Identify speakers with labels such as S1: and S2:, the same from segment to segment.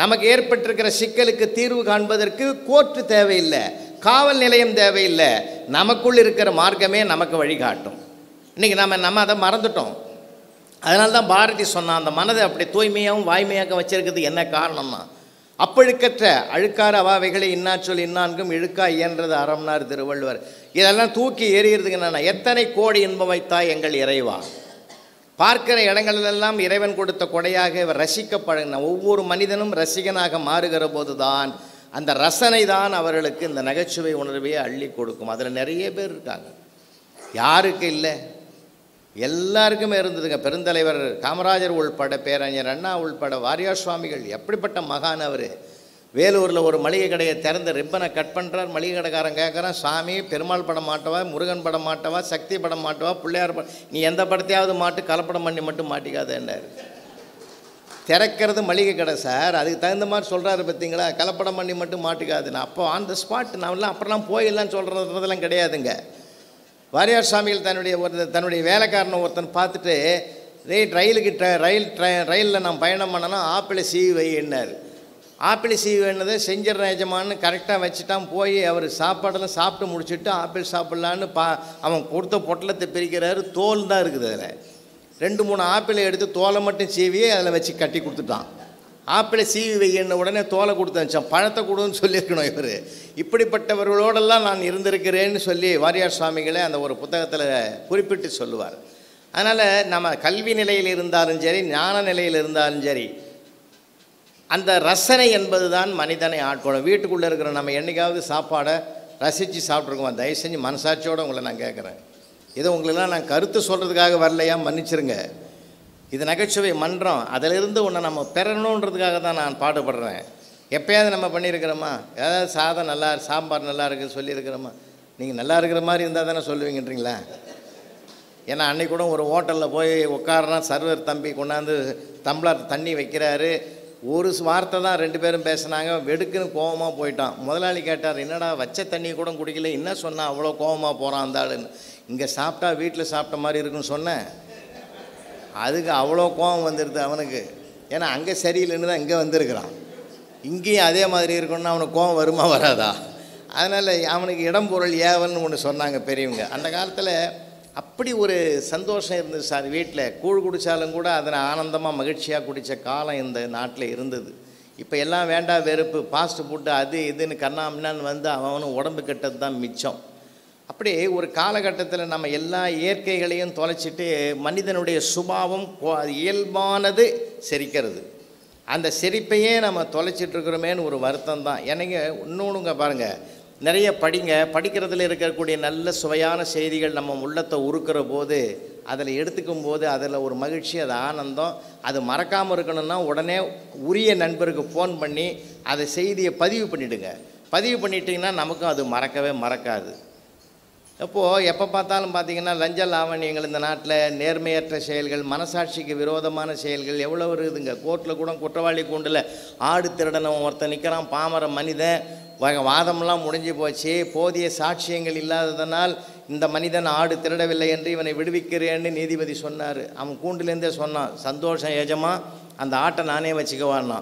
S1: நமக்கு ஏற்பட்டிருக்கிற சிக்கலுக்கு தீர்வு காண்பதற்கு கோர்ட்டு தேவையில்லை காவல் நிலையம் தேவையில்லை நமக்குள் இருக்கிற மார்க்கமே நமக்கு வழிகாட்டும் இன்றைக்கி நம்ம நம்ம அதை மறந்துட்டோம் அதனால தான் பாரதி சொன்னான் அந்த மனதை அப்படி தூய்மையாகவும் வாய்மையாக வச்சிருக்கிறது என்ன காரணம்னா அப்பழுக்கற்ற அழுக்கார அவாவைகளை இன்னாச்சொல் இன்னான்கும் இழுக்கா இயன்றது அறம்னார் திருவள்ளுவர் இதெல்லாம் தூக்கி எறிகிறதுக்கு என்னன்னா எத்தனை கோடி இன்பம் வைத்தாய் எங்கள் இறைவா பார்க்கிற இடங்களிலெல்லாம் இறைவன் கொடுத்த கொடையாக இவர் ரசிக்க பழகின ஒவ்வொரு மனிதனும் ரசிகனாக மாறுகிற போதுதான் அந்த ரசனை தான் அவர்களுக்கு இந்த நகைச்சுவை உணர்வையே அள்ளி கொடுக்கும் அதில் நிறைய பேர் இருக்காங்க யாருக்கு இல்லை எல்லாருக்குமே இருந்ததுங்க பெருந்தலைவர் காமராஜர் உள்பட பேரறிஞர் அண்ணா உள்பட வாரியார் சுவாமிகள் எப்படிப்பட்ட மகான் அவர் வேலூரில் ஒரு மளிகை கடையை திறந்து ரிப்பனை கட் பண்ணுறார் மளிகை கடைக்காரன் கேட்குறான் சாமி பெருமாள் படம் மாட்டவா முருகன் படம் மாட்டவா சக்தி படம் மாட்டவா பிள்ளையார் படம் நீ எந்த படத்தையாவது மாட்டு கலப்படம் பண்ணி மட்டும் மாட்டிக்காதேன்னாரு திறக்கிறது மளிகை கடை சார் அதுக்கு தகுந்த மாதிரி சொல்கிறாரு பார்த்தீங்களா கலப்படம் பண்ணி மட்டும் மாட்டிக்காதுன்னு அப்போ ஆன் த ஸ்பாட் நான்லாம் அப்புறம்லாம் போயிடலாம் சொல்கிறதுலாம் கிடையாதுங்க வாரியார் சாமிகள் தன்னுடைய ஒரு தன்னுடைய வேலைக்காரனை ஒருத்தன் பார்த்துட்டு ரேட் ரயிலுக்கு ட்ர ரயில் ட்ர ரயிலில் நான் பயணம் பண்ணனா ஆப்பிளை சீவி வைன்னார் ஆப்பிள் சீவி வேணதை செஞ்சிடறேன் எஜமான்னு கரெக்டாக வச்சுட்டான் போய் அவர் சாப்பாடெல்லாம் சாப்பிட்டு முடிச்சுட்டு ஆப்பிள் சாப்பிட்லான்னு பா அவன் கொடுத்த பொட்டலத்தை பிரிக்கிறாரு தோல் தான் இருக்குது அதில் ரெண்டு மூணு ஆப்பிளை எடுத்து தோலை மட்டும் சீவி அதில் வச்சு கட்டி கொடுத்துட்டான் ஆப்பிளை சீவி வையின உடனே தோலை கொடுத்து வச்சான் பழத்தை கொடுன்னு சொல்லியிருக்கணும் இவர் இப்படிப்பட்டவர்களோடெல்லாம் நான் இருந்திருக்கிறேன்னு சொல்லி வாரியார் சுவாமிகளே அந்த ஒரு புத்தகத்தில் குறிப்பிட்டு சொல்லுவார் அதனால் நம்ம கல்வி நிலையில் இருந்தாலும் சரி ஞான நிலையில் இருந்தாலும் சரி அந்த ரசனை என்பது தான் மனிதனை ஆட்கொள்ளும் வீட்டுக்குள்ளே இருக்கிற நம்ம என்னைக்காவது சாப்பாடை ரசித்து சாப்பிட்ருக்கோம் தயவு செஞ்சு மனசாட்சியோடு உங்களை நான் கேட்குறேன் இதை உங்களெல்லாம் நான் கருத்து சொல்கிறதுக்காக வரலையா மன்னிச்சிருங்க இது நகைச்சுவை மன்றம் அதிலிருந்து ஒன்று நம்ம பெறணுன்றதுக்காக தான் நான் பாடுபடுறேன் எப்பயாவது நம்ம பண்ணியிருக்கிறோமா ஏதாவது சாதம் நல்லா சாம்பார் நல்லா இருக்குது சொல்லியிருக்கிறோமா நீங்கள் நல்லா இருக்கிற மாதிரி இருந்தால் தானே சொல்லுவீங்கன்றீங்களா ஏன்னா அன்னைக்கு கூட ஒரு ஹோட்டலில் போய் உட்காரனா சர்வர் தம்பி கொண்டாந்து டம்ளர் தண்ணி வைக்கிறாரு ஒரு வார்த்தை தான் ரெண்டு பேரும் பேசுனாங்க வெடுக்குன்னு கோவமாக போயிட்டான் முதலாளி கேட்டார் என்னடா வச்ச தண்ணி கூட குடிக்கல என்ன சொன்னா அவ்வளோ கோவமாக போகிறான் அந்த ஆளுன்னு இங்கே சாப்பிட்டா வீட்டில் சாப்பிட்ட மாதிரி இருக்குன்னு சொன்னேன் அதுக்கு அவ்வளோ கோவம் வந்துடுது அவனுக்கு ஏன்னா அங்கே சரியில்லைன்னு தான் இங்கே வந்திருக்கிறான் இங்கேயும் அதே மாதிரி இருக்கணும்னா அவனுக்கு கோவம் வருமா வராதா அதனால் அவனுக்கு இடம் பொருள் ஏவல்னு ஒன்று சொன்னாங்க பெரியவங்க அந்த காலத்தில் அப்படி ஒரு சந்தோஷம் இருந்தது சார் வீட்டில் கூழ் குடித்தாலும் கூட அதில் ஆனந்தமாக மகிழ்ச்சியாக குடித்த காலம் இந்த நாட்டில் இருந்தது இப்போ எல்லாம் வேண்டாம் வெறுப்பு ஃபாஸ்ட் ஃபுட்டு அது இதுன்னு கண்ணாமின்னான்னு வந்து அவனும் உடம்பு கெட்டது தான் மிச்சம் அப்படி ஒரு காலகட்டத்தில் நம்ம எல்லா இயற்கைகளையும் தொலைச்சிட்டு மனிதனுடைய சுபாவம் கொ- அது இயல்பானது செரிக்கிறது அந்த செரிப்பையே நம்ம தொலைச்சிட்டு இருக்கிறோமேன்னு ஒரு வருத்தம் தான் எனக்கு இன்னொன்றுங்க பாருங்கள் நிறைய படிங்க படிக்கிறதுல இருக்கக்கூடிய நல்ல சுவையான செய்திகள் நம்ம உள்ளத்தை உருக்குற போது அதில் எடுத்துக்கும் போது அதில் ஒரு மகிழ்ச்சி அது ஆனந்தம் அது மறக்காமல் இருக்கணும்னா உடனே உரிய நண்பருக்கு ஃபோன் பண்ணி அதை செய்தியை பதிவு பண்ணிவிடுங்க பதிவு பண்ணிட்டீங்கன்னா நமக்கும் அது மறக்கவே மறக்காது அப்போது எப்போ பார்த்தாலும் பார்த்தீங்கன்னா லஞ்ச லாவணியங்கள் இந்த நாட்டில் நேர்மையற்ற செயல்கள் மனசாட்சிக்கு விரோதமான செயல்கள் எவ்வளோ இருக்குதுங்க கோர்ட்டில் கூட குற்றவாளி கூண்டில் ஆடு திருடனவன் ஒருத்தன் நிற்கிறான் பாமர மனிதன் வ- வாதமெல்லாம் முடிஞ்சு போச்சு போதிய சாட்சியங்கள் இல்லாததனால் இந்த மனிதன் ஆடு திருடவில்லை என்று இவனை விடுவிக்கிறேன்னு நீதிபதி சொன்னார் அவன் கூண்டிலேருந்தே சொன்னான் சந்தோஷம் ஏஜமா அந்த ஆட்டை நானே வச்சுக்கவான்னா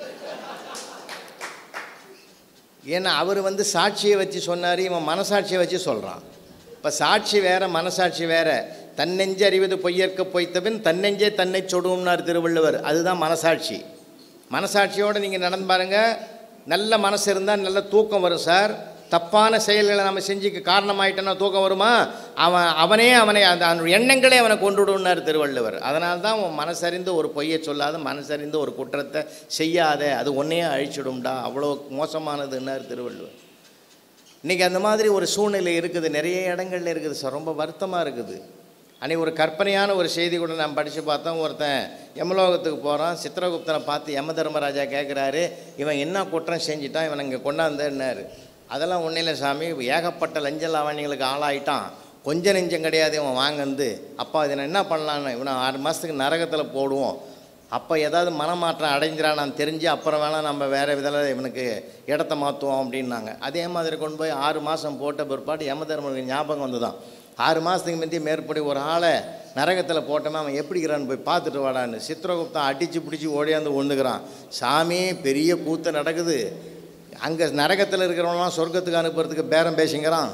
S1: ஏன்னா அவர் வந்து சாட்சியை வச்சு சொன்னார் இவன் மனசாட்சியை வச்சு சொல்கிறான் இப்போ சாட்சி வேற மனசாட்சி வேற தன்னெஞ்சு அறிவது பொய்யற்க பொய்த்தபின் தன்னெஞ்சே தன்னை சொடும்னார் திருவள்ளுவர் அதுதான் மனசாட்சி மனசாட்சியோடு நீங்கள் நடந்து பாருங்க நல்ல மனசு இருந்தால் நல்ல தூக்கம் வரும் சார் தப்பான செயல்களை நம்ம செஞ்சுக்க காரணமாயிட்டோன்னா தூக்கம் வருமா அவன் அவனே அவனை அந்த அவனுடைய எண்ணங்களே அவனை கொண்டுடுனார் திருவள்ளுவர் அதனால தான் உன் மனசறிந்து ஒரு பொய்யை சொல்லாத மனசறிந்து ஒரு குற்றத்தை செய்யாத அது ஒன்றையே அழிச்சிடும்டா அவ்வளோ மோசமானதுன்னார் திருவள்ளுவர் இன்றைக்கி அந்த மாதிரி ஒரு சூழ்நிலை இருக்குது நிறைய இடங்கள்ல இருக்குது சார் ரொம்ப வருத்தமாக இருக்குது அன்றைக்கி ஒரு கற்பனையான ஒரு செய்தி கூட நான் படித்து பார்த்தோம் ஒருத்தன் யமலோகத்துக்கு போகிறான் சித்திரகுப்தனை பார்த்து யம தர்மராஜா கேட்குறாரு இவன் என்ன குற்றம் செஞ்சிட்டான் இவன் இங்கே கொண்டாந்தேன்னாரு அதெல்லாம் ஒன்றும் இல்லை சாமி ஏகப்பட்ட லஞ்ச லாவணிகளுக்கு ஆளாயிட்டான் கொஞ்சம் நெஞ்சம் கிடையாது இவன் வாங்கந்து அப்பா இதை நான் என்ன பண்ணலான்னு இவனை ஆறு மாதத்துக்கு நரகத்தில் போடுவோம் அப்போ ஏதாவது மனமாற்றம் அடைஞ்சிரானான்னு தெரிஞ்சு அப்புறம் வேணால் நம்ம வேறு விதத்தில் இவனுக்கு இடத்த மாற்றுவோம் அப்படின்னாங்க அதே மாதிரி கொண்டு போய் ஆறு மாதம் போட்ட பிற்பாடு யம தர்மனுக்கு ஞாபகம் வந்துதான் ஆறு மாதத்துக்கு முந்தைய மேற்படி ஒரு ஆளை நரகத்தில் போட்டோமே அவன் எப்படிக்கிறான்னு போய் பார்த்துட்டு வாடான்னு சித்திரகுப்தன் அடித்து பிடிச்சி ஓடியாந்து ஒன்றுக்கிறான் சாமி பெரிய கூத்து நடக்குது அங்கே நரகத்தில் இருக்கிறவங்களாம் சொர்க்கத்துக்கு அனுப்புறதுக்கு பேரம் பேசிங்கிறான்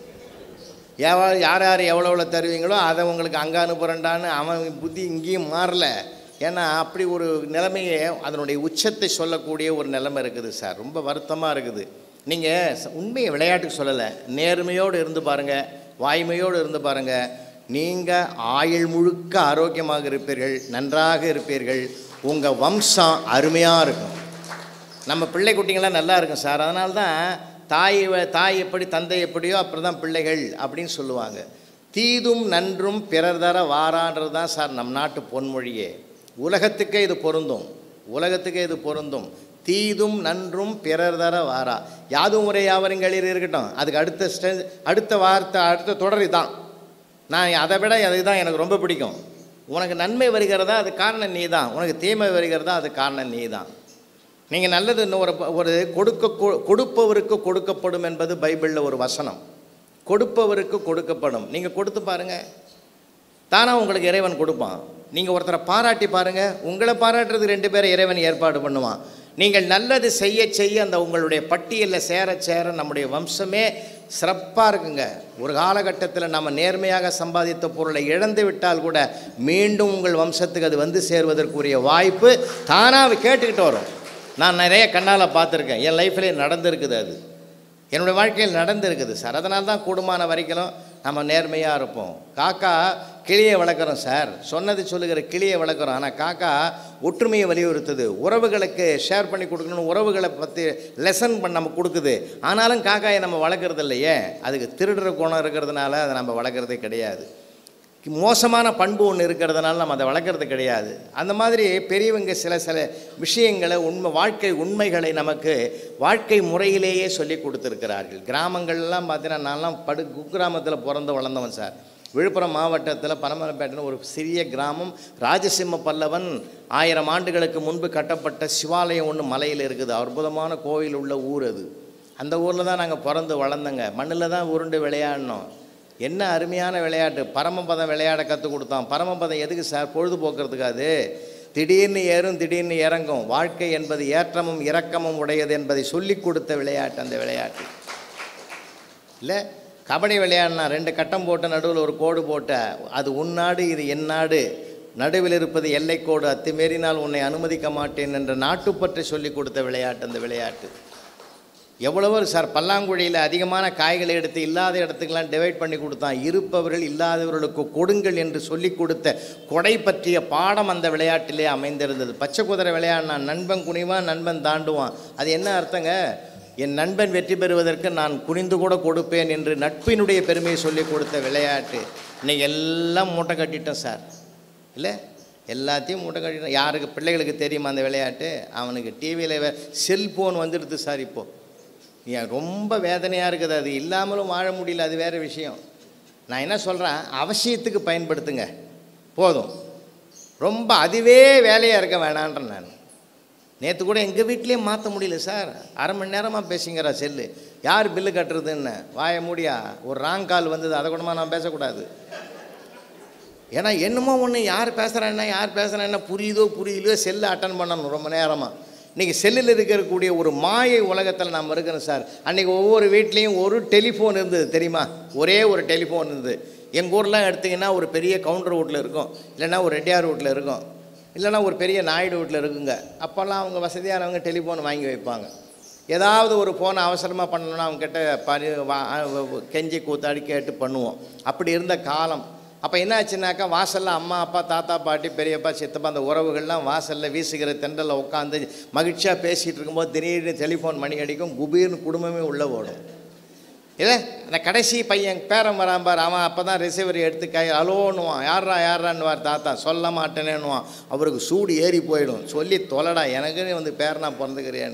S1: எவ யார் யார் எவ்வளோ எவ்வளோ தருவீங்களோ அதை உங்களுக்கு அங்கே அனுப்புகிறேன்டான்னு அவன் புத்தி இங்கேயும் மாறல ஏன்னா அப்படி ஒரு நிலைமையை அதனுடைய உச்சத்தை சொல்லக்கூடிய ஒரு நிலைமை இருக்குது சார் ரொம்ப வருத்தமாக இருக்குது நீங்கள் உண்மையை விளையாட்டுக்கு சொல்லலை நேர்மையோடு இருந்து பாருங்கள் வாய்மையோடு இருந்து பாருங்கள் நீங்கள் ஆயுள் முழுக்க ஆரோக்கியமாக இருப்பீர்கள் நன்றாக இருப்பீர்கள் உங்கள் வம்சம் அருமையாக இருக்கும் நம்ம பிள்ளை குட்டிங்களாம் நல்லா இருக்கும் சார் அதனால தான் தாய் வ- தாய் எப்படி தந்தை எப்படியோ அப்புறம் தான் பிள்ளைகள் அப்படின்னு சொல்லுவாங்க தீதும் நன்றும் பிறர் தர வாரான்றது தான் சார் நம் நாட்டு பொன்மொழியே உலகத்துக்கே இது பொருந்தும் உலகத்துக்கே இது பொருந்தும் தீதும் நன்றும் பிறர் தர வாரா யாதும் முறை யாவருங்களில் இருக்கட்டும் அதுக்கு அடுத்த ஸ்டே அடுத்த வார்த்தை அடுத்த தொடர் தான் நான் அதை விட அதுதான் எனக்கு ரொம்ப பிடிக்கும் உனக்கு நன்மை வருகிறதா அது காரணம் நீ தான் உனக்கு தீமை வருகிறதா அது காரணம் நீ தான் நீங்கள் நல்லது இன்னும் ஒரு ஒரு கொடுக்க கொ- கொடுப்பவருக்கு கொடுக்கப்படும் என்பது பைபிளில் ஒரு வசனம் கொடுப்பவருக்கு கொடுக்கப்படும் நீங்கள் கொடுத்து பாருங்கள் தானாக உங்களுக்கு இறைவன் கொடுப்பான் நீங்கள் ஒருத்தரை பாராட்டி பாருங்கள் உங்களை பாராட்டுறது ரெண்டு பேரை இறைவன் ஏற்பாடு பண்ணுவான் நீங்கள் நல்லது செய்ய செய்ய அந்த உங்களுடைய பட்டியலில் சேர சேர நம்முடைய வம்சமே சிறப்பாக இருக்குங்க ஒரு காலகட்டத்தில் நம்ம நேர்மையாக சம்பாதித்த பொருளை இழந்து விட்டால் கூட மீண்டும் உங்கள் வம்சத்துக்கு அது வந்து சேர்வதற்குரிய வாய்ப்பு தானாக கேட்டுக்கிட்டு வரும் நான் நிறைய கண்ணால் பார்த்துருக்கேன் என் லைஃப்லேயே நடந்திருக்குது அது என்னுடைய வாழ்க்கையில் நடந்திருக்குது சார் அதனால தான் கூடுமான வரைக்கும் நம்ம நேர்மையாக இருப்போம் காக்கா கிளியை வளர்க்குறோம் சார் சொன்னது சொல்லுகிற கிளியை வளர்க்குறோம் ஆனால் காக்கா ஒற்றுமையை வலியுறுத்துது உறவுகளுக்கு ஷேர் பண்ணி கொடுக்கணும் உறவுகளை பற்றி லெசன் பண்ண நம்ம கொடுக்குது ஆனாலும் காக்காயை நம்ம வளர்க்குறது இல்லையே அதுக்கு திருடுற குணம் இருக்கிறதுனால அதை நம்ம வளர்க்குறதே கிடையாது மோசமான பண்பு ஒன்று இருக்கிறதுனால நம்ம அதை வளர்க்குறது கிடையாது அந்த மாதிரி பெரியவங்க சில சில விஷயங்களை உண்மை வாழ்க்கை உண்மைகளை நமக்கு வாழ்க்கை முறையிலேயே சொல்லி கொடுத்துருக்கிறார்கள் கிராமங்கள்லாம் பார்த்தீங்கன்னா நான்லாம் படு குக்கிராமத்தில் பிறந்து வளர்ந்தவன் சார் விழுப்புரம் மாவட்டத்தில் பனமரப்பேட்டைன்னு ஒரு சிறிய கிராமம் ராஜசிம்ம பல்லவன் ஆயிரம் ஆண்டுகளுக்கு முன்பு கட்டப்பட்ட சிவாலயம் ஒன்று மலையில் இருக்குது அற்புதமான கோவில் உள்ள ஊர் அது அந்த ஊரில் தான் நாங்கள் பிறந்து வளர்ந்தோங்க மண்ணில் தான் உருண்டு விளையாடினோம் என்ன அருமையான விளையாட்டு பரமபதம் விளையாட கற்றுக் கொடுத்தான் பரமபதம் எதுக்கு சார் பொழுதுபோக்குறதுக்கு அது திடீர்னு ஏறும் திடீர்னு இறங்கும் வாழ்க்கை என்பது ஏற்றமும் இரக்கமும் உடையது என்பதை சொல்லிக் கொடுத்த விளையாட்டு அந்த விளையாட்டு இல்லை கபடி விளையாடினா ரெண்டு கட்டம் போட்ட நடுவில் ஒரு கோடு போட்ட அது உன் நாடு இது என் நாடு நடுவில் இருப்பது எல்லைக்கோடு அத்துமீறினால் உன்னை அனுமதிக்க மாட்டேன் என்ற நாட்டுப்பற்றை சொல்லிக் கொடுத்த விளையாட்டு அந்த விளையாட்டு எவ்வளவோ சார் பல்லாங்குழியில் அதிகமான காய்களை எடுத்து இல்லாத இடத்துக்கெல்லாம் டிவைட் பண்ணி கொடுத்தான் இருப்பவர்கள் இல்லாதவர்களுக்கு கொடுங்கள் என்று சொல்லிக் கொடுத்த கொடை பற்றிய பாடம் அந்த விளையாட்டிலே அமைந்திருந்தது பச்சை குதிரை விளையாடினான் நண்பன் குனிவான் நண்பன் தாண்டுவான் அது என்ன அர்த்தங்க என் நண்பன் வெற்றி பெறுவதற்கு நான் குனிந்து கூட கொடுப்பேன் என்று நட்பினுடைய பெருமையை சொல்லிக் கொடுத்த விளையாட்டு இன்னைக்கு எல்லாம் மூட்டை கட்டிட்டோம் சார் இல்லை எல்லாத்தையும் மூட்டை கட்டிட்டோம் யாருக்கு பிள்ளைகளுக்கு தெரியுமா அந்த விளையாட்டு அவனுக்கு டிவியில் செல்ஃபோன் வந்துடுது சார் இப்போது ஏன் ரொம்ப வேதனையாக இருக்குது அது இல்லாமலும் வாழ முடியல அது வேறு விஷயம் நான் என்ன சொல்கிறேன் அவசியத்துக்கு பயன்படுத்துங்க போதும் ரொம்ப அதுவே வேலையாக இருக்க வேணான்றேன் நான் நேற்று கூட எங்கள் வீட்லேயே மாற்ற முடியல சார் அரை மணி நேரமாக பேசிங்கிறா செல்லு யார் பில்லு கட்டுறதுன்னு வாய மூடியா ஒரு ராங் கால் வந்தது அதை கூடமா நான் பேசக்கூடாது ஏன்னா என்னமோ ஒன்று யார் பேசுகிறேன்னா யார் பேசுகிறேன்னா புரியுதோ புரியலையோ செல்லு அட்டன் பண்ணணும் ரொம்ப நேரமாக இன்றைக்கி செல்லில் இருக்கக்கூடிய ஒரு மாயை உலகத்தில் நாம் இருக்கிறோம் சார் அன்றைக்கி ஒவ்வொரு வீட்லேயும் ஒரு டெலிஃபோன் இருந்தது தெரியுமா ஒரே ஒரு டெலிஃபோன் இருந்தது எங்கள் ஊர்லாம் எடுத்திங்கன்னா ஒரு பெரிய கவுண்டர் வீட்டில் இருக்கும் இல்லைன்னா ஒரு ரெட்டியார் வீட்டில் இருக்கும் இல்லைன்னா ஒரு பெரிய நாயுடு வீட்டில் இருக்குங்க அப்போல்லாம் அவங்க வசதியானவங்க டெலிஃபோன் வாங்கி வைப்பாங்க ஏதாவது ஒரு ஃபோனை அவசரமாக பண்ணணும்னா அவங்க கிட்ட பரி வா- கெஞ்சி கூத்தாடி கேட்டு பண்ணுவோம் அப்படி இருந்த காலம் அப்போ என்ன ஆச்சுனாக்கா வாசலில் அம்மா அப்பா தாத்தா பாட்டி பெரியப்பா சித்தப்பா அந்த உறவுகள்லாம் வாசலில் வீசுகிற தென்றலில் உட்காந்து மகிழ்ச்சியாக பேசிகிட்டு இருக்கும்போது திடீர்னு டெலிஃபோன் மணி அடிக்கும் குபீர்னு குடும்பமே உள்ளே ஓடும் இல்லை அந்த கடைசி பையன் பேரன் வரான் பார் அவன் அப்போ தான் ரிசீவர் எடுத்து கை அலோன்னுவான் யாரா யாரான்னுவார் தாத்தா சொல்ல மாட்டேனேன்னுவான் அவருக்கு சூடு ஏறி போயிடும் சொல்லி தொலைடா எனக்குன்னு வந்து பேரனா பிறந்துக்கிறேன்னு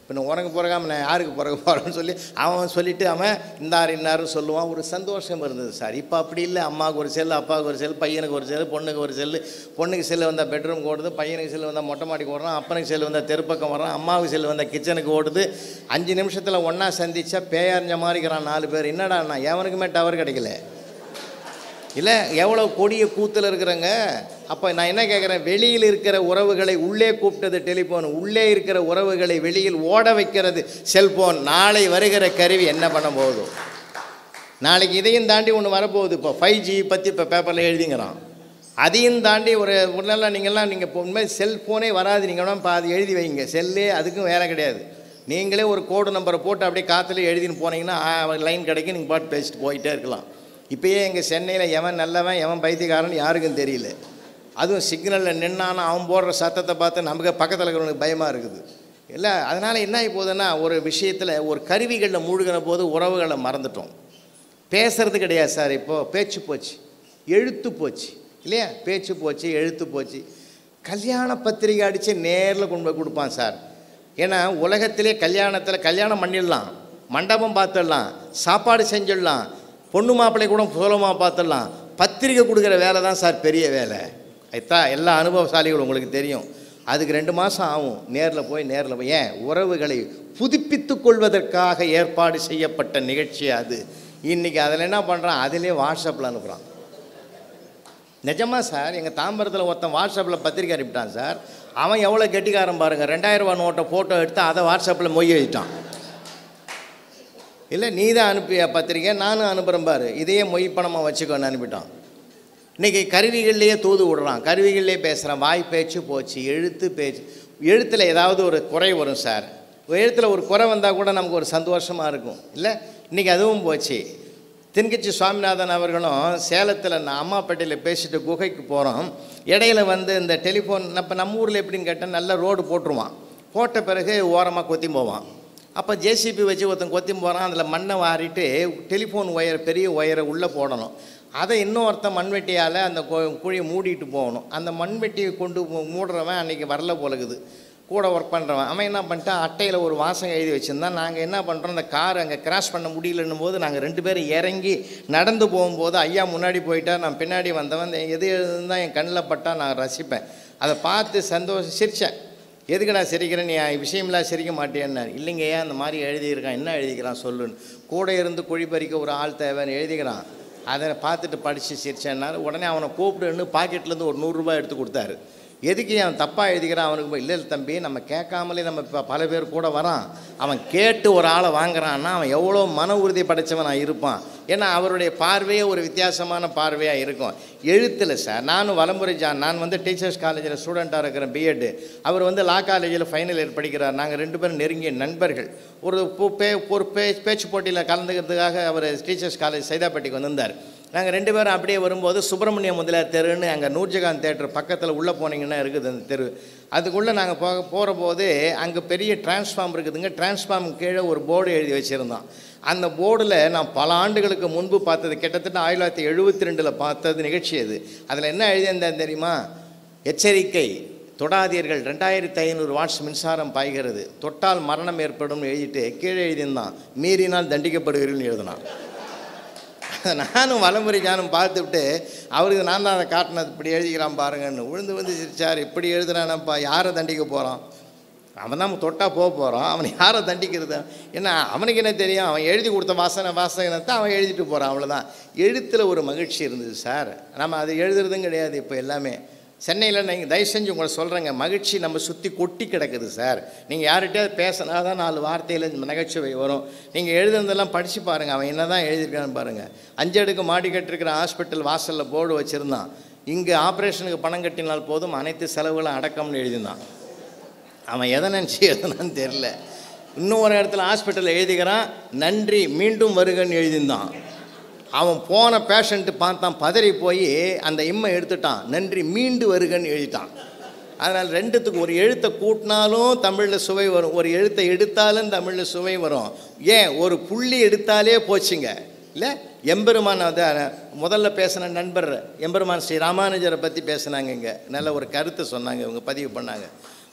S1: இப்போ உனக்கு பிறகாம நான் யாருக்கு பிறகு போகிறேன்னு சொல்லி அவன் சொல்லிவிட்டு அவன் இன்னார் இன்னாருன்னு சொல்லுவான் ஒரு சந்தோஷம் இருந்தது சார் இப்போ அப்படி இல்லை அம்மாவுக்கு ஒரு செல் அப்பாவுக்கு ஒரு செல் பையனுக்கு ஒரு செல் பொண்ணுக்கு ஒரு செல் பொண்ணுக்கு செல்லு வந்தால் பெட்ரூம் ஓடுது பையனுக்கு செல்லு வந்தால் மொட்டை மாடிக்கு ஓடுறான் அப்பனுக்கு செல்லு வந்தால் தெருப்பக்கம் வரான் அம்மாவுக்கு செல்லு வந்தால் கிச்சனுக்கு ஓடுது அஞ்சு நிமிஷத்தில் ஒன்றா சந்திச்சா பேயறிஞ்ச மாதிரி இருக்கிறான் நாலு பேர் என்னடா நான் எவனுக்குமே டவர் கிடைக்கல இல்லை எவ்வளோ கொடிய கூத்தில் இருக்கிறங்க அப்போ நான் என்ன கேட்குறேன் வெளியில் இருக்கிற உறவுகளை உள்ளே கூப்பிட்டது டெலிஃபோன் உள்ளே இருக்கிற உறவுகளை வெளியில் ஓட வைக்கிறது செல்போன் நாளை வருகிற கருவி என்ன பண்ண போகுது நாளைக்கு இதையும் தாண்டி ஒன்று வரப்போகுது இப்போ ஃபைவ் ஜி பற்றி இப்போ பேப்பரில் எழுதிங்கிறான் அதையும் தாண்டி ஒரு முன்னெல்லாம் நீங்கள்லாம் நீங்கள் இப்போ உண்மை செல்ஃபோனே வராது நீங்கள் வேணா பாதி எழுதி வைங்க செல்லே அதுக்கும் வேலை கிடையாது நீங்களே ஒரு கோடு நம்பரை போட்டு அப்படியே காற்றுல எழுதின்னு போனீங்கன்னா லைன் கிடைக்கும் நீங்கள் பாட்டு பேசிட்டு போயிட்டே இருக்கலாம் இப்போயே எங்கள் சென்னையில் எவன் நல்லவன் எவன் பைத்தியக்காரன் யாருக்கும் தெரியல அதுவும் சிக்னலில் நின்னானா அவன் போடுற சத்தத்தை பார்த்து நமக்கு பக்கத்தில் இருக்கிறவனுக்கு பயமாக இருக்குது இல்லை அதனால் என்ன ஆகி போகுதுன்னா ஒரு விஷயத்தில் ஒரு கருவிகளில் மூழ்கின போது உறவுகளை மறந்துட்டோம் பேசுறது கிடையாது சார் இப்போது பேச்சு போச்சு எழுத்து போச்சு இல்லையா பேச்சு போச்சு எழுத்து போச்சு கல்யாண பத்திரிகை அடித்து நேரில் கொண்டு போய் கொடுப்பான் சார் ஏன்னா உலகத்திலே கல்யாணத்தில் கல்யாணம் பண்ணிடலாம் மண்டபம் பார்த்துடலாம் சாப்பாடு செஞ்சிடலாம் பொண்ணு மாப்பிள்ளை கூட சுலமாக பார்த்துடலாம் பத்திரிக்கை கொடுக்குற வேலை தான் சார் பெரிய வேலை ஐத்தா எல்லா அனுபவசாலிகளும் உங்களுக்கு தெரியும் அதுக்கு ரெண்டு மாதம் ஆகும் நேரில் போய் நேரில் போய் ஏன் உறவுகளை புதுப்பித்துக் கொள்வதற்காக ஏற்பாடு செய்யப்பட்ட நிகழ்ச்சி அது இன்றைக்கி அதில் என்ன பண்ணுறான் அதிலே வாட்ஸ்அப்பில் அனுப்புகிறான் நிஜமா சார் எங்கள் தாம்பரத்தில் ஒருத்தன் வாட்ஸ்அப்பில் பத்திரிக்கை அனுப்பிட்டான் சார் அவன் எவ்வளோ கெட்டிக்காரன் பாருங்கள் ரெண்டாயிரம் ரூபா நோட்டை ஃபோட்டோ எடுத்து அதை வாட்ஸ்அப்பில் மொய் எழுதிட்டான் இல்லை நீ தான் அனுப்பிய பத்திரிக்கை நானும் அனுப்புகிறேன் பாரு இதையே மொய் பணமாக வச்சுக்கோன்னு அனுப்பிட்டான் இன்றைக்கி கருவிகள்லேயே தூது விடுறான் கருவிகள்லேயே பேசுகிறான் வாய் பேச்சு போச்சு எழுத்து பேச்சு எழுத்தில் ஏதாவது ஒரு குறை வரும் சார் எழுத்தில் ஒரு குறை வந்தால் கூட நமக்கு ஒரு சந்தோஷமாக இருக்கும் இல்லை இன்றைக்கி அதுவும் போச்சு தென்கட்சி சுவாமிநாதன் அவர்களும் சேலத்தில் நான் அம்மாப்பேட்டையில் பேசிட்டு குகைக்கு போகிறோம் இடையில வந்து இந்த டெலிஃபோன் இப்போ நம்ம ஊரில் எப்படின்னு கேட்டால் நல்ல ரோடு போட்டுருவான் போட்ட பிறகு ஓரமாக கொத்தி போவான் அப்போ ஜேசிபி வச்சு ஒருத்தன் கொத்தி போகிறான் அதில் மண்ணை வாரிட்டு டெலிஃபோன் ஒயர் பெரிய ஒயரை உள்ளே போடணும் அதை இன்னொருத்தன் மண்வெட்டியால் அந்த கொ- குழியை மூடிட்டு போகணும் அந்த மண்வெட்டியை கொண்டு மூ- மூடுறவன் அன்றைக்கி வரல போலகுது கூட ஒர்க் பண்ணுறவன் அவன் என்ன பண்ணிட்டான் அட்டையில் ஒரு வாசகம் எழுதி வச்சுருந்தான் நாங்கள் என்ன பண்ணுறோம் அந்த கார் அங்கே கிராஸ் பண்ண முடியலன்னும் போது நாங்கள் ரெண்டு பேரும் இறங்கி நடந்து போகும்போது ஐயா முன்னாடி போயிட்டா நான் பின்னாடி வந்தவன் இந்த எது எழுதுதான் என் கண்ணில் பட்டா நான் ரசிப்பேன் அதை பார்த்து சந்தோஷம் சிரித்தேன் எதுக்கு நான் சிரிக்கிறேன் நீ விஷயம்லாம் சிரிக்க மாட்டேன்னார் இல்லைங்க ஏன் அந்த மாதிரி எழுதியிருக்கான் என்ன எழுதிக்கிறான் சொல்லுன்னு கூட இருந்து குழி பறிக்க ஒரு ஆள் தேவைன்னு எழுதிக்கிறான் அதை பார்த்துட்டு படித்து சிரிச்சேன்னாரு உடனே அவனை கூப்பிடுன்னு பாக்கெட்லேருந்து ஒரு நூறுரூபா எடுத்து கொடுத்தாரு எதுக்கு அவன் தப்பாக எழுதிக்கிறான் அவனுக்கு போய், இல்லை இல்லை தம்பி நம்ம கேட்காமலே நம்ம இப்போ பல பேர் கூட வரான் அவன் கேட்டு ஒரு ஆளை வாங்குறான்னா அவன் எவ்வளோ மன உறுதி படைச்சவனாக இருப்பான் ஏன்னா அவருடைய பார்வையே ஒரு வித்தியாசமான பார்வையாக இருக்கும் எழுத்தில் சார் நானும் வலம்புரை ஜான் நான் வந்து டீச்சர்ஸ் காலேஜில் ஸ்டூடெண்ட்டாக இருக்கிறேன் பிஎட் அவர் வந்து லா காலேஜில் ஃபைனல் இயர் படிக்கிறார் நாங்கள் ரெண்டு பேரும் நெருங்கிய நண்பர்கள் ஒரு பு- பே ஒரு பே பேச்சு போட்டியில் கலந்துக்கிறதுக்காக அவர் டீச்சர்ஸ் காலேஜ் சைதாப்பேட்டைக்கு வந்திருந்தார் நாங்கள் ரெண்டு பேரும் அப்படியே வரும்போது சுப்பிரமணிய முதலியார் தெருன்னு அங்கே நூர்ஜகான் தேட்டர் பக்கத்தில் உள்ளே போனீங்கன்னா இருக்குது அந்த தெரு அதுக்குள்ளே நாங்கள் போக போகிற போது அங்கே பெரிய டிரான்ஸ்ஃபார்ம் இருக்குதுங்க டிரான்ஸ்ஃபார்ம் கீழே ஒரு போர்டு எழுதி வச்சுருந்தோம் அந்த போர்டில் நான் பல ஆண்டுகளுக்கு முன்பு பார்த்தது கிட்டத்தட்ட ஆயிரத்தி தொள்ளாயிரத்தி எழுபத்தி ரெண்டில் பார்த்தது நிகழ்ச்சி அது அதில் என்ன எழுதியிருந்தேன் தெரியுமா எச்சரிக்கை தொடாதீர்கள் ரெண்டாயிரத்தி ஐநூறு வாட்ஸ் மின்சாரம் பாய்கிறது தொட்டால் மரணம் ஏற்படும் எழுதிட்டு கீழே எழுதியிருந்தான் மீறினால் தண்டிக்கப்படுவீர்கள்னு எழுதினான் நானும் வலமுறை ஞானம் பார்த்துவிட்டு அவருக்கு நான் தான் அதை காட்டினது இப்படி எழுதிக்கிறான் பாருங்கன்னு விழுந்து வந்து சிரிச்சார் இப்படி எழுதுறானப்பா யாரை தண்டிக்க போகிறான் அவன் தான் தொட்டா போக போகிறான் அவனை யாரை தண்டிக்கிறது ஏன்னா அவனுக்கு என்ன தெரியும் அவன் எழுதி கொடுத்த வாசனை வாசகத்தை அவன் எழுதிட்டு போகிறான் அவ்வளோதான் எழுத்தில் ஒரு மகிழ்ச்சி இருந்தது சார் நம்ம அது எழுதுறதும் கிடையாது இப்போ எல்லாமே சென்னையில் நீங்கள் தயவு செஞ்சு உங்களை சொல்கிறேங்க மகிழ்ச்சி நம்ம சுற்றி கொட்டி கிடக்குது சார் நீங்கள் யார்கிட்டயாவது பேசினா தான் நாலு வார்த்தையில் நகைச்சுவை வரும் நீங்கள் எழுதுனதெல்லாம் படித்து பாருங்கள் அவன் என்ன தான் எழுதியிருக்கான்னு பாருங்கள் அஞ்சு அடுக்கு மாடி கட்டிருக்கிற ஹாஸ்பிட்டல் வாசலில் போர்டு வச்சுருந்தான் இங்கே ஆப்ரேஷனுக்கு பணம் கட்டினால் போதும் அனைத்து செலவுகளும் அடக்கம்னு எழுதியிருந்தான் அவன் எதை நினச்சி எழுதுனான்னு தெரில இன்னும் ஒரு இடத்துல ஹாஸ்பிட்டலில் எழுதிக்கிறான் நன்றி மீண்டும் வருகன்னு எழுதியிருந்தான் அவன் போன பேஷண்ட்டு பார்த்தான் பதறி போய் அந்த இம்மை எடுத்துட்டான் நன்றி மீண்டு வருகன்னு எழுதிட்டான் அதனால் ரெண்டுத்துக்கு ஒரு எழுத்தை கூட்டினாலும் தமிழில் சுவை வரும் ஒரு எழுத்தை எடுத்தாலும் தமிழில் சுவை வரும் ஏன் ஒரு புள்ளி எடுத்தாலே போச்சுங்க இல்லை எம்பெருமான் அது முதல்ல பேசின நண்பர் எம்பெருமான் ஸ்ரீ ராமானுஜரை பற்றி பேசுனாங்க இங்கே நல்ல ஒரு கருத்து சொன்னாங்க இவங்க பதிவு பண்ணாங்க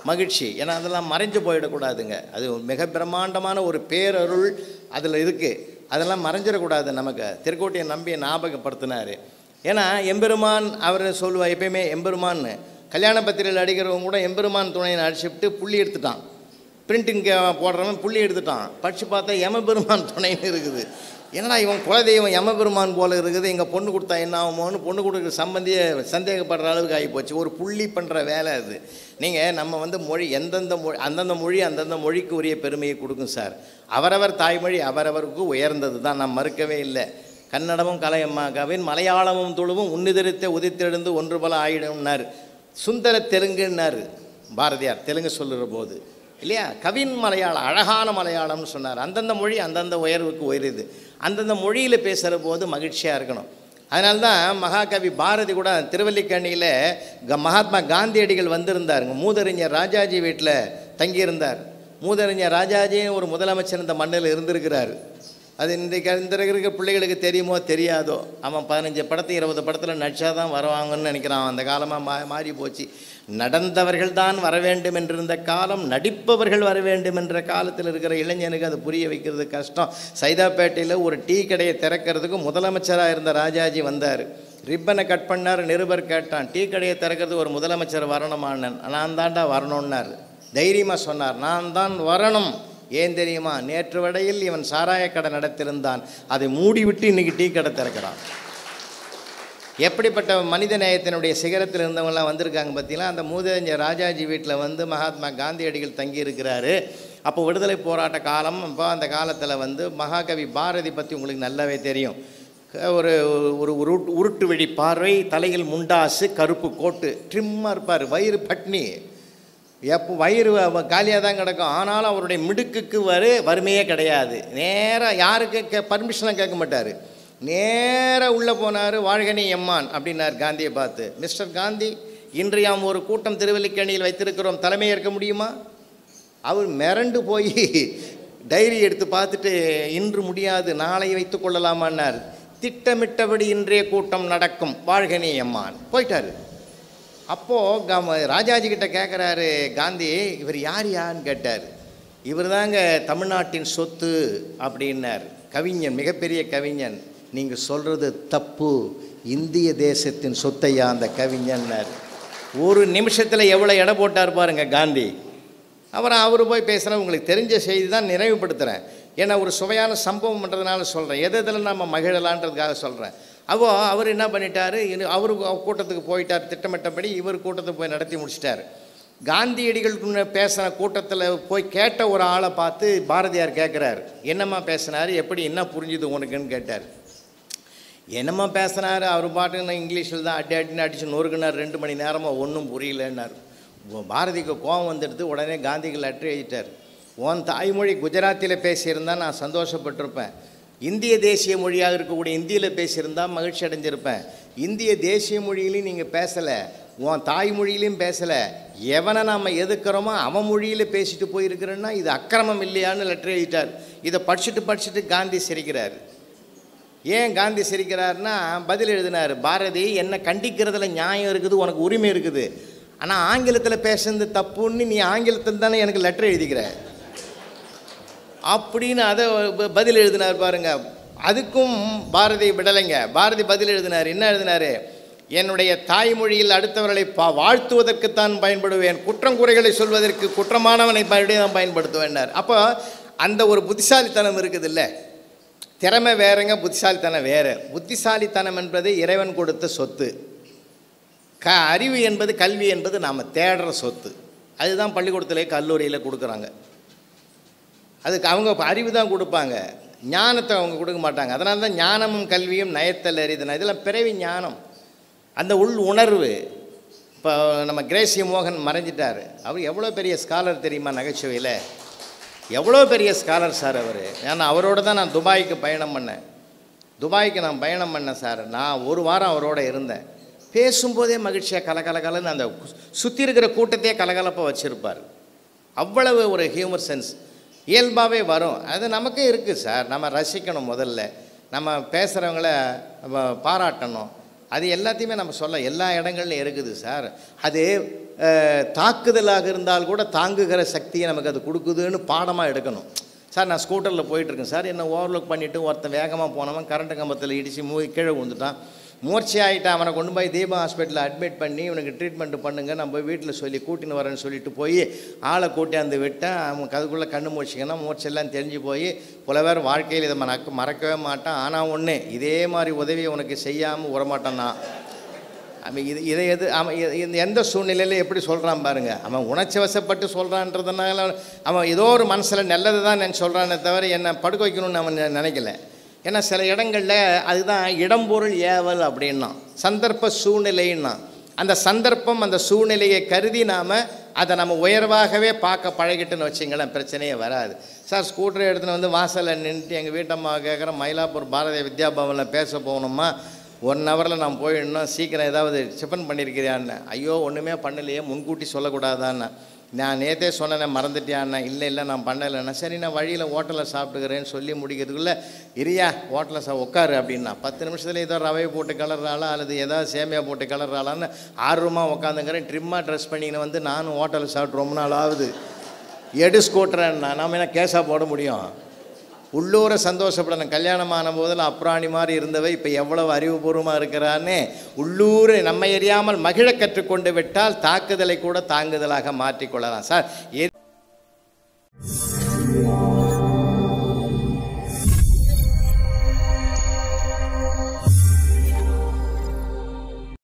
S1: மகிழ்ச்சி ஏன்னா அதெல்லாம் மறைஞ்சு போயிடக்கூடாதுங்க அது மிக பிரம்மாண்டமான ஒரு பேரருள் அதில் இருக்குது அதெல்லாம் மறைஞ்சிடக்கூடாது நமக்கு திருக்கோட்டியை நம்பி ஞாபகப்படுத்தினார் ஏன்னா எம்பெருமான் அவர் சொல்லுவா எப்பயுமே எம்பெருமான்னு கல்யாண பத்திரிகையில் அடிக்கிறவங்க கூட எம்பெருமான் துணையை அடிச்சுட்டு புள்ளி எடுத்துட்டான் பிரிண்டிங் போடுறவன் புள்ளி எடுத்துட்டான் படித்து பார்த்தா யமபெருமான் துணைன்னு இருக்குது என்னடா இவன் குலதெய்வம் யமபெருமான் போல இருக்குது எங்கள் பொண்ணு கொடுத்தா என்ன ஆகுமோன்னு பொண்ணு கொடுக்குற சம்பந்திய சந்தேகப்படுற அளவுக்கு ஆகிப்போச்சு ஒரு புள்ளி பண்ணுற வேலை அது நீங்கள் நம்ம வந்து மொழி எந்தெந்த மொழி அந்தந்த மொழி அந்தந்த மொழிக்கு உரிய பெருமையை கொடுக்கும் சார் அவரவர் தாய்மொழி அவரவருக்கு உயர்ந்தது தான் நான் மறுக்கவே இல்லை கன்னடமும் கலையம்மாக்காவின் மலையாளமும் துளுவும் உன்னிதரித்த உதித்தெழுந்து ஒன்று போல ஆயிடும்னார் சுந்தர தெலுங்குன்னார் பாரதியார் தெலுங்கு சொல்லுற போது இல்லையா கவின் மலையாளம் அழகான மலையாளம்னு சொன்னார் அந்தந்த மொழி அந்தந்த உயர்வுக்கு உயருது அந்தந்த மொழியில் பேசுகிற போது மகிழ்ச்சியாக இருக்கணும் அதனால தான் மகாகவி பாரதி கூட திருவல்லிக்கண்ணியில் க மகாத்மா காந்தியடிகள் வந்திருந்தாருங்க மூதறிஞர் ராஜாஜி வீட்டில் தங்கியிருந்தார் மூதறிஞர் ராஜாஜியும் ஒரு முதலமைச்சர் இந்த மண்ணில் இருந்திருக்கிறார் அது இன்றைக்கு இந்த இருக்கிற பிள்ளைகளுக்கு தெரியுமோ தெரியாதோ அவன் பதினஞ்சு படத்து இருபது படத்தில் நடிச்சா தான் வருவாங்கன்னு நினைக்கிறான் அந்த காலமாக மா மாறி போச்சு நடந்தவர்கள் தான் வர வேண்டும் என்றிருந்த காலம் நடிப்பவர்கள் வர வேண்டும் என்ற காலத்தில் இருக்கிற இளைஞனுக்கு அது புரிய வைக்கிறது கஷ்டம் சைதாப்பேட்டையில் ஒரு டீ கடையை திறக்கிறதுக்கு முதலமைச்சராக இருந்த ராஜாஜி வந்தார் ரிப்பனை கட் பண்ணார் நிருபர் கேட்டான் டீ கடையை திறக்கிறதுக்கு ஒரு முதலமைச்சர் வரணுமான்னு நான் தாண்டா வரணுன்னார் தைரியமாக சொன்னார் நான் தான் வரணும் ஏன் தெரியுமா நேற்று வடையில் இவன் சாராய கடை நடத்திருந்தான் அதை மூடிவிட்டு இன்னைக்கு டீ கடை திறக்கிறான் எப்படிப்பட்ட மனித நேயத்தினுடைய சிகரத்தில் இருந்தவங்களாம் வந்திருக்காங்க பார்த்தீங்களா அந்த மூதறிஞர் ராஜாஜி வீட்டில் வந்து மகாத்மா காந்தியடிகள் தங்கி இருக்கிறாரு அப்போ விடுதலை போராட்ட காலம் இப்போ அந்த காலத்தில் வந்து மகாகவி பாரதி பற்றி உங்களுக்கு நல்லாவே தெரியும் க- ஒரு ஒரு உருட்டு உருட்டு வெடி பார்வை தலையில் முண்டாசு கருப்பு கோட்டு ட்ரிம்மாக இருப்பார் வயிறு பட்னி எப்போ வயிறு காலியாக தான் கிடக்கும் ஆனாலும் அவருடைய மிடுக்குக்கு வரு வறுமையே கிடையாது நேராக யாருக்கு கே பர்மிஷன்லாம் கேட்க மாட்டார் நேராக உள்ளே போனார் வாழ்கனி எம்மான் அப்படின்னார் காந்தியை பார்த்து மிஸ்டர் காந்தி இன்று யாம் ஒரு கூட்டம் திருவல்லிக்கேணியில் வைத்திருக்கிறோம் தலைமை ஏற்க முடியுமா அவர் மிரண்டு போய் டைரி எடுத்து பார்த்துட்டு இன்று முடியாது நாளை வைத்துக் கொள்ளலாமான்னார் திட்டமிட்டபடி இன்றைய கூட்டம் நடக்கும் வாழ்கனி எம்மான் போயிட்டாரு அப்போது கம ராஜாஜி கிட்ட கேட்குறாரு காந்தி இவர் யார் யான்னு கேட்டார் இவர் தாங்க தமிழ்நாட்டின் சொத்து அப்படின்னார் கவிஞன் மிகப்பெரிய கவிஞன் நீங்கள் சொல்கிறது தப்பு இந்திய தேசத்தின் சொத்தையா அந்த கவிஞன்னார் ஒரு நிமிஷத்தில் எவ்வளோ எடை போட்டார் பாருங்க காந்தி அப்புறம் அவர் போய் பேசுகிறேன் உங்களுக்கு தெரிஞ்ச செய்தி தான் நிறைவுபடுத்துகிறேன் ஏன்னா ஒரு சுவையான சம்பவம் பண்ணுறதுனால சொல்கிறேன் எது எதில் நம்ம மகிழலான்றதுக்காக சொல்கிறேன் அப்போ அவர் என்ன பண்ணிட்டாரு இனி அவரு கூட்டத்துக்கு போயிட்டார் திட்டமிட்டபடி இவர் கூட்டத்துக்கு போய் நடத்தி முடிச்சிட்டார் காந்தியடிகள் பேசின கூட்டத்தில் போய் கேட்ட ஒரு ஆளை பார்த்து பாரதியார் கேட்குறாரு என்னம்மா பேசினார் எப்படி என்ன புரிஞ்சுது உனக்குன்னு கேட்டார் என்னம்மா பேசினாரு அவர் பாட்டுக்கு இங்கிலீஷில் தான் அடி அடின்னு அடிச்சு நொறுக்குனார் ரெண்டு மணி நேரமாக ஒன்றும் புரியலன்னார் உ- பாரதிக்கு கோபம் வந்துடுது உடனே காந்திக்கு லெட்டர் எழுதிட்டார் உன் தாய்மொழி குஜராத்தியில் பேசியிருந்தா நான் சந்தோஷப்பட்டிருப்பேன் இந்திய தேசிய மொழியாக இருக்கக்கூடிய இந்தியில் பேசியிருந்தா மகிழ்ச்சி அடைஞ்சிருப்பேன் இந்திய தேசிய மொழியிலையும் நீங்கள் பேசலை உன் தாய்மொழியிலையும் பேசலை எவனை நாம் எதுக்குறோமோ அவன் மொழியில் பேசிட்டு போயிருக்கிறேன்னா இது அக்கிரமம் இல்லையான்னு லெட்டர் எழுதிட்டார் இதை படிச்சுட்டு படிச்சுட்டு காந்தி சிரிக்கிறார் ஏன் காந்தி சிரிக்கிறாருன்னா பதில் எழுதினார் பாரதி என்னை கண்டிக்கிறதுல நியாயம் இருக்குது உனக்கு உரிமை இருக்குது ஆனால் ஆங்கிலத்தில் பேசுறது தப்புன்னு நீ ஆங்கிலத்தில் தானே எனக்கு லெட்டர் எழுதிக்கிற அப்படின்னு அதை ப- பதில் எழுதினார் பாருங்க அதுக்கும் பாரதி விடலைங்க பாரதி பதில் எழுதினார் என்ன எழுதினாரு என்னுடைய தாய்மொழியில் அடுத்தவர்களை பா வாழ்த்துவதற்குத்தான் பயன்படுவேன் குற்றம் குறைகளை சொல்வதற்கு குற்றமானவனை மறுபடியும் தான் பயன்படுத்துவேன்னார் அப்போ அந்த ஒரு புத்திசாலித்தனம் இருக்குது இல்லை திறமை வேறங்க புத்திசாலித்தனம் வேறு புத்திசாலித்தனம் என்பது இறைவன் கொடுத்த சொத்து க அறிவு என்பது கல்வி என்பது நாம் தேடுற சொத்து அதுதான் பள்ளிக்கூடத்திலே கல்லூரியில் கொடுக்குறாங்க அதுக்கு அவங்க இப்ப அறிவு தான் கொடுப்பாங்க ஞானத்தை அவங்க கொடுக்க மாட்டாங்க அதனால தான் ஞானமும் கல்வியும் நயத்தல் அறிதன இதெல்லாம் பிறவி ஞானம் அந்த உள் உணர்வு இப்போ நம்ம கிரேசிய மோகன் மறைஞ்சிட்டார் அவர் எவ்வளோ பெரிய ஸ்காலர் தெரியுமா நகைச்சுவையில் எவ்வளோ பெரிய ஸ்காலர் சார் அவர் ஏன்னா அவரோட தான் நான் துபாய்க்கு பயணம் பண்ணேன் துபாய்க்கு நான் பயணம் பண்ணேன் சார் நான் ஒரு வாரம் அவரோட இருந்தேன் பேசும்போதே மகிழ்ச்சியாக கலகலகலன்னு அந்த சுற்றி இருக்கிற கூட்டத்தையே கலகலப்பாக வச்சுருப்பார் அவ்வளவு ஒரு ஹியூமர் சென்ஸ் இயல்பாகவே வரும் அது நமக்கே இருக்குது சார் நம்ம ரசிக்கணும் முதல்ல நம்ம பேசுகிறவங்கள நம்ம பாராட்டணும் அது எல்லாத்தையுமே நம்ம சொல்ல எல்லா இடங்கள்லையும் இருக்குது சார் அது அஹ், தாக்குதலாக இருந்தால் கூட தாங்குகிற சக்தியை நமக்கு அது கொடுக்குதுன்னு பாடமாக எடுக்கணும் சார் நான் ஸ்கூட்டரில் போயிட்டுருக்கேன் சார் என்ன ஓவர்லுக் பண்ணிவிட்டு ஒருத்தன் வேகமாக போனவன் கரண்ட் கம்பத்தில் இடித்து மூ கீழே விழுந்துட்டான் மூர்ச்சி ஆகிட்டான் அவனை கொண்டு போய் தீபா ஹாஸ்பிட்டலில் அட்மிட் பண்ணி இவனுக்கு ட்ரீட்மெண்ட் பண்ணுங்க நான் போய் வீட்டில் சொல்லி கூட்டின்னு வரேன்னு சொல்லிட்டு போய் ஆளை கூட்டியாந்து விட்டேன் அவன் அதுக்குள்ளே கண்ணு மூச்சிங்கன்னா மூச்செல்லாம் தெரிஞ்சு போய் புலவர் வாழ்க்கையில் இதை மறக்க மறக்கவே மாட்டான் ஆனால் ஒன்று இதே மாதிரி உதவியை உனக்கு செய்யாமல் விடமாட்டான் நான் அவன் இது இதை எது அவன் இ- இந்த எந்த சூழ்நிலையில் எப்படி சொல்கிறான் பாருங்க அவன் உணர்ச்சி வசப்பட்டு சொல்கிறான்றதுனால அவன் ஏதோ ஒரு மனசில் நல்லது தான் நான் சொல்கிறானே தவிர என்னை படுக்க வைக்கணும்னு அவன் நெ- நினைக்கல ஏன்னா சில இடங்களில் அதுதான் இடம்பொருள் ஏவல் அப்படின்னா சந்தர்ப்ப சூழ்நிலைன்னா அந்த சந்தர்ப்பம் அந்த சூழ்நிலையை கருதி நாம் அதை நம்ம உயர்வாகவே பார்க்க பழகிட்டுன்னு வச்சிங்களேன் பிரச்சனையே வராது சார் ஸ்கூட்டரை எடுத்துன்னு வந்து வாசலில் நின்றுட்டு எங்கள் வீட்டம்மா கேட்குறேன் மயிலாப்பூர் பாரதிய வித்யா பவனில் பேச போகணுமா ஒன் ஹவரில் நான் போயிடணும் சீக்கிரம் ஏதாவது டிஃபன் பண்ணியிருக்கிறியான்னு ஐயோ ஒன்றுமே பண்ணலையே முன்கூட்டி சொல்லக்கூடாதான்னு நான் நேற்றே சொன்னேன் மறந்துட்டியான்னு இல்லை இல்லை நான் பண்ணலைன்னா சரி நான் வழியில் ஹோட்டலில் சாப்பிட்டுக்கிறேன்னு சொல்லி முடிக்கிறதுக்குள்ளே இரியா ஹோட்டலில் சா உட்காரு அப்படின்னா பத்து நிமிஷத்தில் ஏதோ ரவை போட்டு கலர்றாளா அல்லது ஏதாவது சேமியா போட்டு கலர்றாளான்னு ஆர்வமாக உட்காந்துங்கிறேன் ட்ரிம்மாக ட்ரெஸ் பண்ணிக்கின்னு வந்து நானும் ஹோட்டலில் சாப்பிட்டு ரொம்ப நாள் ஆகுது எடு ஸ்கூட்டரன்னா நாம என்ன கேஸாக போட முடியும் உள்ளூரை சந்தோஷப்படணும் கல்யாணமான போதில் அப்ராணி மாதிரி இருந்தவை இப்போ எவ்வளவு அறிவுபூர்வமாக இருக்கிறான்னு உள்ளூரை நம்ம எரியாமல் மகிழ கற்றுக்கொண்டு விட்டால் தாக்குதலை கூட தாங்குதலாக மாற்றிக்கொள்ளலாம் சார் எ-